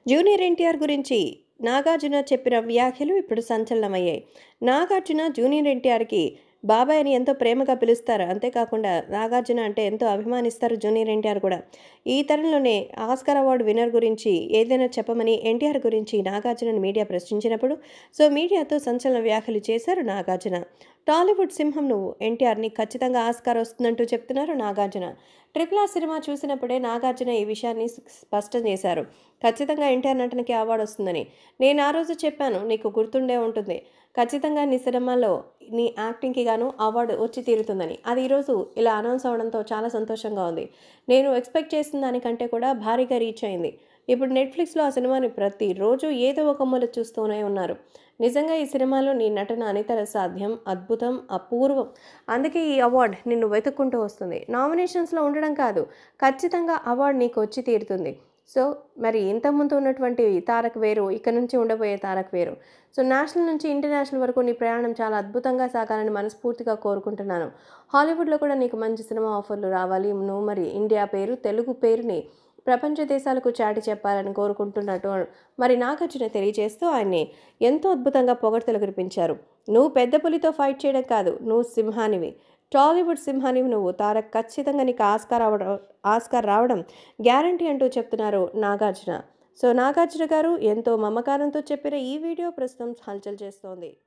junior NTR గురించి నాగార్జున చెప్పిన వ్యాఖ్యలు ఇప్పుడు సంచలనమయ్యాయి నాగార్జున జూనియర్ ఎన్టీఆర్కి బాబాయ్ అని ఎంతో ప్రేమగా పిలుస్తారు అంతేకాకుండా నాగార్జున అంటే ఎంతో అభిమానిస్తారు జూనియర్ ఎన్టీఆర్ కూడా ఈ తరంలోనే ఆస్కార్ అవార్డు విన్నర్ గురించి ఏదైనా చెప్పమని ఎన్టీఆర్ గురించి నాగార్జునని మీడియా ప్రశ్నించినప్పుడు సో మీడియాతో సంచలన వ్యాఖ్యలు చేశారు నాగార్జున టాలీవుడ్ సింహం నువ్వు ఎన్టీఆర్ని ఖచ్చితంగా ఆస్కార్ వస్తుందంటూ చెప్తున్నారు నాగార్జున ట్రిపుల్ ఆర్ సినిమా చూసినప్పుడే నాగార్జున ఈ విషయాన్ని స్పష్టం చేశారు ఖచ్చితంగా ఎన్టీఆర్ నటనకి అవార్డు వస్తుందని నేను ఆ రోజు చెప్పాను నీకు గుర్తుండే ఉంటుంది ఖచ్చితంగా నీ సినిమాలో నీ యాక్టింగ్కి గాను అవార్డు వచ్చి తీరుతుందని అది ఈరోజు ఇలా అనౌన్స్ అవడంతో చాలా సంతోషంగా ఉంది నేను ఎక్స్పెక్ట్ చేసిన దానికంటే కూడా భారీగా రీచ్ అయింది ఇప్పుడు నెట్ఫ్లిక్స్లో ఆ సినిమాని ప్రతిరోజు ఏదో ఒక మూల చూస్తూనే ఉన్నారు నిజంగా ఈ సినిమాలో నీ నటన అనితర సాధ్యం అద్భుతం అపూర్వం అందుకే ఈ అవార్డు నిన్ను వెతుక్కుంటూ వస్తుంది నామినేషన్స్లో ఉండడం కాదు ఖచ్చితంగా అవార్డు నీకు వచ్చి తీరుతుంది సో మరి ఇంతకుముందు ఉన్నటువంటి తారక్ వేరు ఇక్కడ నుంచి ఉండబోయే తారక్ వేరు సో నేషనల్ నుంచి ఇంటర్నేషనల్ వరకు నీ ప్రయాణం చాలా అద్భుతంగా సాగాలని మనస్ఫూర్తిగా కోరుకుంటున్నాను హాలీవుడ్లో కూడా నీకు మంచి సినిమా ఆఫర్లు రావాలి నువ్వు మరి ఇండియా పేరు తెలుగు పేరుని ప్రపంచ దేశాలకు చాటి చెప్పాలని కోరుకుంటున్నట్టు మరి నాగార్జున తెలియజేస్తూ ఆయన్ని ఎంతో అద్భుతంగా పొగడ్తలు కురిపించారు నువ్వు పెద్ద పులితో ఫైట్ చేయడం కాదు నువ్వు సింహానివి టాలీవుడ్ సింహానివి నువ్వు తారక్ ఖచ్చితంగా నీకు ఆస్కార్ అవడం ఆస్కార్ రావడం గ్యారంటీ అంటూ చెప్తున్నారు నాగార్జున సో నాగార్జున గారు ఎంతో మమకారంతో చెప్పిన ఈ వీడియో ప్రస్తుతం హల్చల్ చేస్తోంది